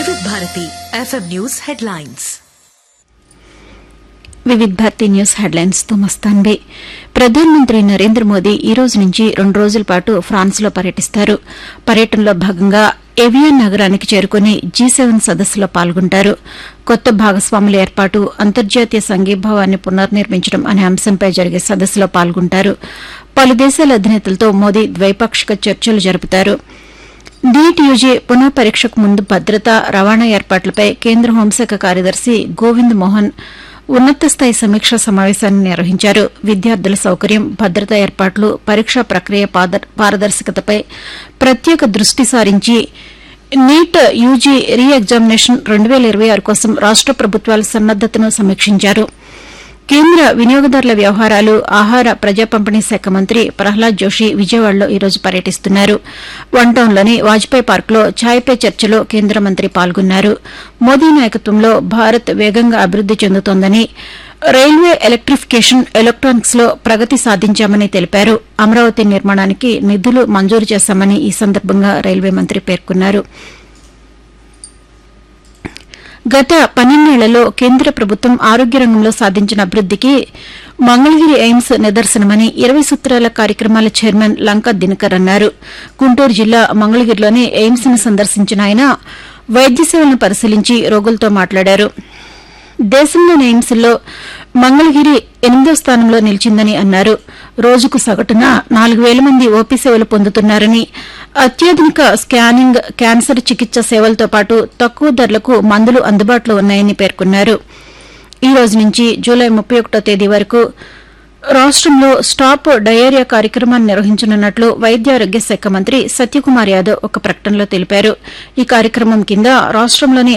వివిధ Bharati FM news headlines Vividh Bharati news headlines తో మస్తాన్బే ప్రధానమంత్రి నరేంద్ర మోదీ ఈ రోజు నుంచి రెండు రోజుల పాటు ఫ్రాన్స్ లో పర్యటిస్తారు పర్యటనలో భాగంగా ఎవియన్ నగరానికి చేరుకుని జీ సెవెన్ సదస్సులో పాల్గొంటారు కొత్త భాగస్వాముల ఏర్పాటు అంతర్జాతీయ సంఘీభావాన్ని పునర్నిర్మించడం అనే అంశంపై జరిగే సదస్సులో పాల్గొంటారు పలు దేశాల అధినేతలతో మోదీ ద్వైపాక్షిక చర్చలు జరుపుతారు నీట్ యూజీ పునః పరీక్షకు ముందు భద్రత రవాణా ఏర్పాట్లపై కేంద్ర హోంశాఖ కార్యదర్శి గోవింద్ మోహన్ ఉన్నత స్థాయి సమీక్షా సమావేశాన్ని నిర్వహించారు విద్యార్థుల సౌకర్యం భద్రతా ఏర్పాట్లు పరీక్షా ప్రక్రియ పాద- పారదర్శకతపై ప్రత్యేక దృష్టి సారించి నీట్ యూజీ రీ ఎగ్జామినేషన్ రెండు వేల ఇరవై ఆరు కోసం రాష్ట ప్రభుత్వాల సన్నద్దతను సమీక్షించారు కేంద్ర వినియోగదారుల వ్యవహారాలు ఆహార ప్రజా పంపిణీ శాఖ మంత్రి ప్రహ్లాద్ జోషి విజయవాడలో ఈ రోజు పర్యటిస్తున్నారు వన్ టౌన్లోని వాజ్పేయి పార్కులో ఛాయ్ పే చర్చలో కేంద్ర మంత్రి పాల్గొన్నారు మోదీ నాయకత్వంలో భారత్ వేగంగా అభివృద్ది చెందుతోందని రైల్వే ఎలక్టిఫికేషన్ ఎలక్ట్రానిక్స్ లో ప్రగతి సాధించామని తెలిపారు అమరావతి నిర్మాణానికి నిధులు మంజూరు చేశామని ఈ సందర్భంగా రైల్వే మంత్రి పేర్కొన్నారు గత పన్నెండేళ్లలో కేంద్ర ప్రభుత్వం ఆరోగ్య రంగంలో సాధించిన అభివృద్దికి మంగళగిరి ఎయిమ్స్ నిదర్శనమని ఇరవై సూత్రాల కార్యక్రమాల చైర్మన్ లంకా దినకర్ అన్నారు గుంటూరు జిల్లా మంగళగిరిలోని ఎయిమ్స్ ను సందర్శించిన ఆయన వైద్య సేవలను పరిశీలించి రోగులతో మాట్లాడారు దేశంలోని ఎయిమ్స్లో మంగళగిరి ఎనిమిదో స్థానంలో నిలిచిందని అన్నారు రోజుకు సగటున నాలుగు వేల మంది ఓపీ సేవలు పొందుతున్నారని అత్యాధునిక స్కానింగ్ క్యాన్సర్ చికిత్స సేవలతో పాటు తక్కువ ధరలకు మందులు అందుబాటులో ఉన్నాయని పేర్కొన్నారు ఈ రోజు నుంచి జూలై ముప్పై ఒకటో తేదీ వరకు రాష్టంలో స్టాప్ డయేరియా కార్యక్రమాన్ని నిర్వహించనున్నట్లు వైద్యారోగ్య శాఖ మంత్రి సత్యకుమార్ యాదవ్ ఒక ప్రకటనలో తెలిపారు ఈ కార్యక్రమం కింద రాష్టంలోని